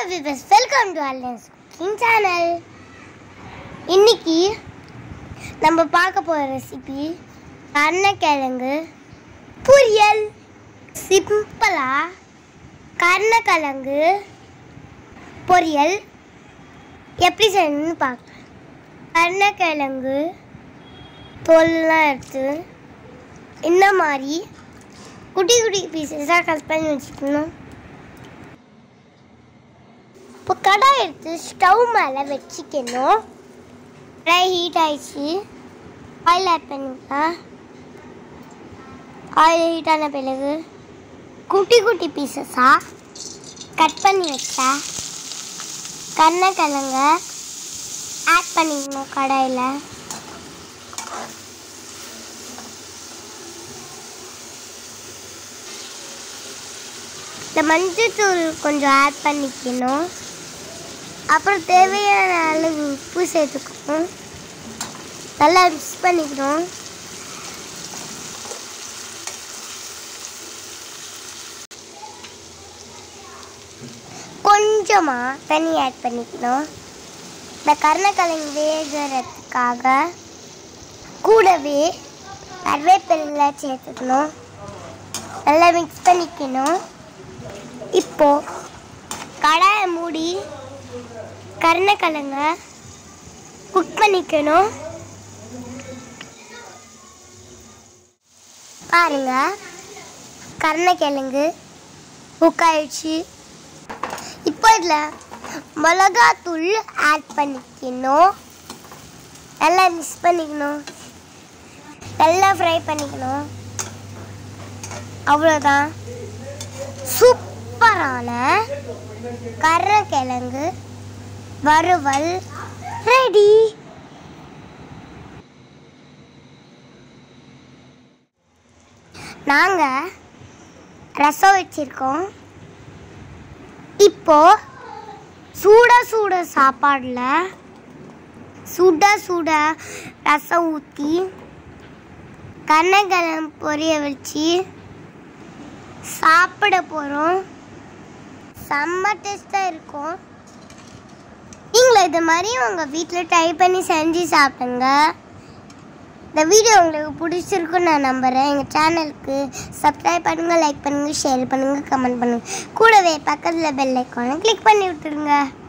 விவஸ் welcome to அலன்ஸ் cooking channel இன்னைக்கு நம்ம பார்க்க போகிற ரெசிபி கருணக்கிழங்கு பொரியல் சிம்பிளாக கருணக்கிழங்கு பொரியல் எப்படி செய்யணும்னு பார்க்கலாம் கருணக்கிழங்கு தோல்லாம் எடுத்து இந்த மாதிரி குட்டி குட்டி பீசஸாக கட் பண்ணி வச்சுக்கணும் இப்போ கடாய் எடுத்து ஸ்டவ் மேலே வச்சுக்கணும் கடாய் ஹீட் ஆயிடுச்சு ஆயில் ஆட் பண்ணிக்கலாம் ஆயில் ஹீட் ஆன பிறகு குட்டி குட்டி பீசஸாக கட் பண்ணி வச்ச கருணக்கிழங்க ஆட் பண்ணிக்கணும் கடாயில் இந்த மஞ்சத்தூள் கொஞ்சம் ஆட் பண்ணிக்கணும் அப்புறம் தேவையான அளவு உப்பு சேர்த்துக்கணும் நல்லா மிக்ஸ் பண்ணிக்கணும் கொஞ்சமாக தண்ணி ஆட் பண்ணிக்கணும் இந்த கருணக்கிழங்கு வேகிறதுக்காக கூடவே கருவேப்பிலை சேர்த்துக்கணும் நல்லா மிக்ஸ் பண்ணிக்கணும் இப்போ கடாயை மூடி கருணக்கிழங்க குக் பண்ணிக்கணும் பாருங்க கருணக்கிழங்கு குக் ஆயிடுச்சு இப்போ இதில் மிளகாத்தூள் ஆட் பண்ணிக்கணும் நல்லா மிக்ஸ் பண்ணிக்கணும் நல்லா ஃப்ரை பண்ணிக்கணும் அவ்வளோதான் சூப்பரான கருணக்கிழங்கு வறுவல் ரெடி நாங்கள் ரசம் வச்சுருக்கோம் இப்போ சூட சூட சாப்பாடில் சுட சுட ரசம் ஊற்றி கருணக்கிழங்கு பொரிய வச்சு சாப்பிட போகிறோம் செம்ம டேஸ்ட்டாக இருக்கும் நீங்களும் இது மாதிரி உங்கள் வீட்டில் ட்ரை பண்ணி செஞ்சு சாப்பிடுங்க இந்த வீடியோ உங்களுக்கு பிடிச்சிருக்குன்னு நான் நம்புகிறேன் எங்கள் சேனலுக்கு சப்ஸ்கிரைப் பண்ணுங்கள் லைக் பண்ணுங்கள் ஷேர் பண்ணுங்கள் கமெண்ட் பண்ணுங்கள் கூடவே பக்கத்தில் பெல் ஐக்கானை கிளிக் பண்ணி விட்டுருங்க